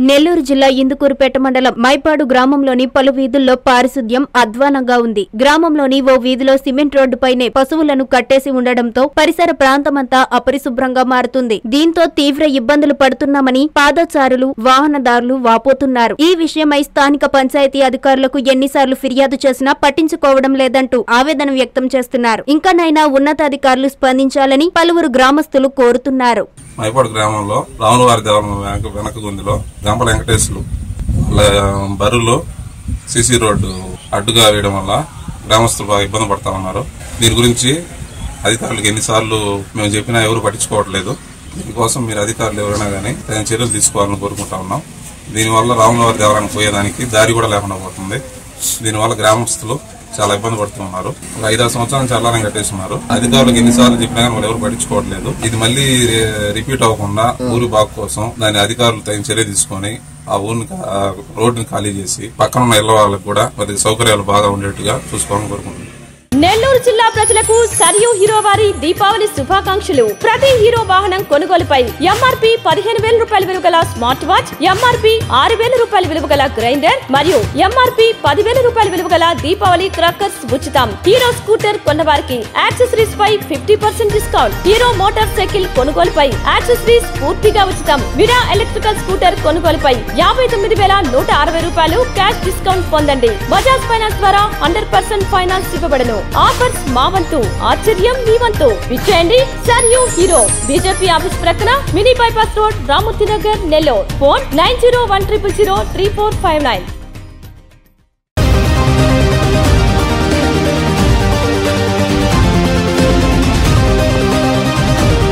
నెల్లూరు జిల్లా ఇందుకూరుపేట మండలం మైపాడు గ్రామంలోని పలు వీధుల్లో పారిశుద్ధ్యం అధ్వానంగా ఉంది గ్రామంలోని ఓ వీధిలో సిమెంట్ రోడ్డుపైనే పశువులను కట్టేసి ఉండడంతో పరిసర ప్రాంతమంతా అపరిశుభ్రంగా మారుతుంది దీంతో తీవ్ర ఇబ్బందులు పడుతున్నామని పాదచారులు వాహనదారులు వాపోతున్నారు ఈ విషయమై స్థానిక పంచాయతీ అధికారులకు ఎన్నిసార్లు ఫిర్యాదు చేసినా పట్టించుకోవడం లేదంటూ ఆవేదన వ్యక్తం చేస్తున్నారు ఇంకనైనా ఉన్నతాధికారులు స్పందించాలని పలువురు గ్రామస్తులు కోరుతున్నారు మైపాడు గ్రామంలో రాములవారి దేవాలయం వెనక వెనక గుందిలో గంపల వెంకటేశ్వరు వాళ్ళ బరువులో సిసి రోడ్డు అడ్డుగా వేయడం వల్ల గ్రామస్తులు బాగా ఇబ్బంది పడతా ఉన్నారు దీని గురించి అధికారులకు ఎన్నిసార్లు మేము చెప్పినా ఎవరు పట్టించుకోవట్లేదు దీనికోసం మీరు అధికారులు ఎవరైనా కానీ తగిన చర్యలు తీసుకోవాలని కోరుకుంటా ఉన్నాం దీనివల్ల రాములవారి దేవాలయానికి పోయేదానికి దారి కూడా లేకుండా పోతుంది దీనివల్ల గ్రామస్తులు చాలా ఇబ్బంది పడుతున్నారు ఒక ఐదారు సంవత్సరాల నుంచి అల్లారం కట్టేస్తున్నారు అధికారులకు ఎన్నిసార్లు చెప్పినా కానీ వాళ్ళు ఎవరు పట్టించుకోవట్లేదు ఇది మళ్ళీ రి- రిపీట్ అవ్వకుండా ఊరి బాగు కోసం దాని అధికారులు తగిన చర్య తీసుకొని ఆ ఊరిని కా- ఆ రోడ్డుని ఖాళీ చేసి పక్కన ఉన్న ఇళ్ల వాళ్ళకి కూడా కొద్దిగా సౌకర్యాలు బాగా ఉండేట్టుగా చూసుకోవాలని కోరుకుంటున్నాను నెల్లూరు జిల్లా ప్రజలకు సరియు హీరో వారి దీపావళి శుభాకాంక్షలు ప్రతి హీరో వాహనం కొనుగోలుపై ఎంఆర్పి పదిహేను వేల రూపాయల విలువ గల స్మార్ట్ వాచ్ ఎంఆర్పి ఆరు వేల రూపాయల విలువ గల గ్రైండర్ మరియు ఎంఆర్పి పదివేల రూపాయల విలువ గల దీపావళి క్రాకర్స్ ఉచితం హీరో స్కూటర్ కొన్నవారికి యాక్సెసరీస్ పై fifty percent discount Hero motorcycle కొనుగోలుపై యాక్సెసరీస్ పూర్తిగా ఉచితం విరా ఎలక్ట్రికల్ స్కూటర్ కొనుగోలుపై యాభై తొమ్మిది వేల నూట అరవై రూపాయలు క్యాష్ డిస్కౌంట్ పొందండి బజాజ్ ఫైనాన్స్ ద్వారా హండ్రెడ్ పర్సెంట్ ఫైనాన్స్ ఇవ్వబడను ఆఫర్స్ మా వంతు ఆశ్చర్యం మీ వంతు విచ్చేయండి సర్ యూ హీరో బీజేపీ ఆఫీస్ ప్రక్కన mini bypass road Ramurthy Nagar Nellore phone nine zero one triple zero three four five nine